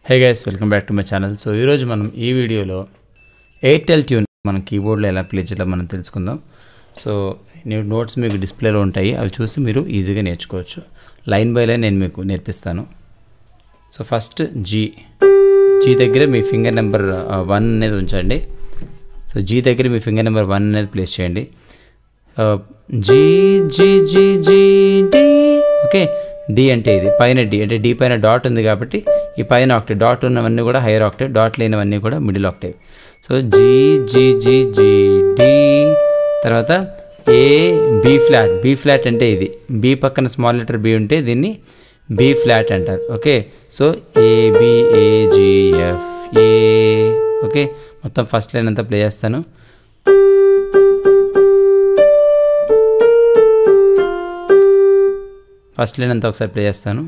hey guys welcome back to my channel so ఈరోజు మనం ఈ వీడియోలో ఎయిర్టెల్ ట్యూన్ మన కీబోర్డ్లో ఎలా ప్లే చేయాలో మనం తెలుసుకుందాం సో నేను నోట్స్ మీకు డిస్ప్లేలో ఉంటాయి అవి చూసి మీరు ఈజీగా నేర్చుకోవచ్చు లైన్ బై లైన్ నేను మీకు నేర్పిస్తాను సో ఫస్ట్ జీ జీ దగ్గర మీ ఫింగర్ నెంబర్ వన్ అనేది ఉంచండి సో జీ దగ్గర మీ ఫింగర్ నెంబర్ వన్ అనేది ప్లేస్ చేయండి G G G G D okay D అంటే ఇది పైన డి అంటే డి పైన డాట్ ఉంది కాబట్టి ఈ పైన ఆక్టేవ్ డాట్ ఉన్నవన్నీ కూడా హైయర్ ఆక్టేవ్ డాట్ లేనివన్నీ కూడా middle octave so G G G G D తర్వాత A B flat B flat అంటే ఇది బి పక్కన స్మాల్ లెటర్ బి ఉంటే దీన్ని బి ఫ్లాట్ అంటారు okay so A B A G F A okay మొత్తం ఫస్ట్ లైన్ అంతా ప్లే చేస్తాను ఫస్ట్ లైన్ అంతా ఒకసారి ప్లే చేస్తాను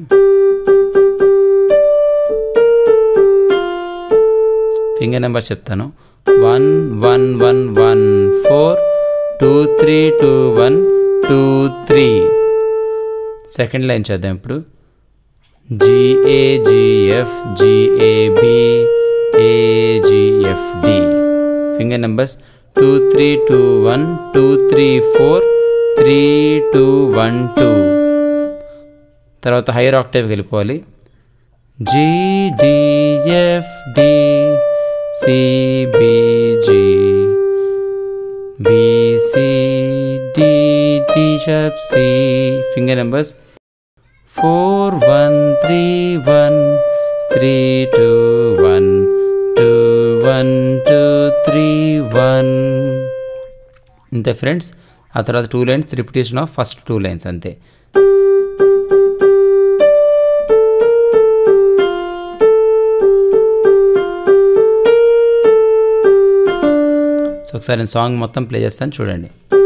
ఫింగర్ నెంబర్ చెప్తాను one one one one four two three two one two three second line చేద్దాం ఇప్పుడు జిఏజిఎఫ్ GAB A G F D finger numbers two three two one two three four three two one two తర్వాత higher ఆక్టేవ్కి వెళ్ళిపోవాలి G D F D C B G B C D sharp C finger numbers four one three one three two one two one two three one ఇంతే friends ఆ తర్వాత two lines repetition of first two lines అంతే so ఒకసారి నేను song మొత్తం ప్లే చేస్తాను చూడండి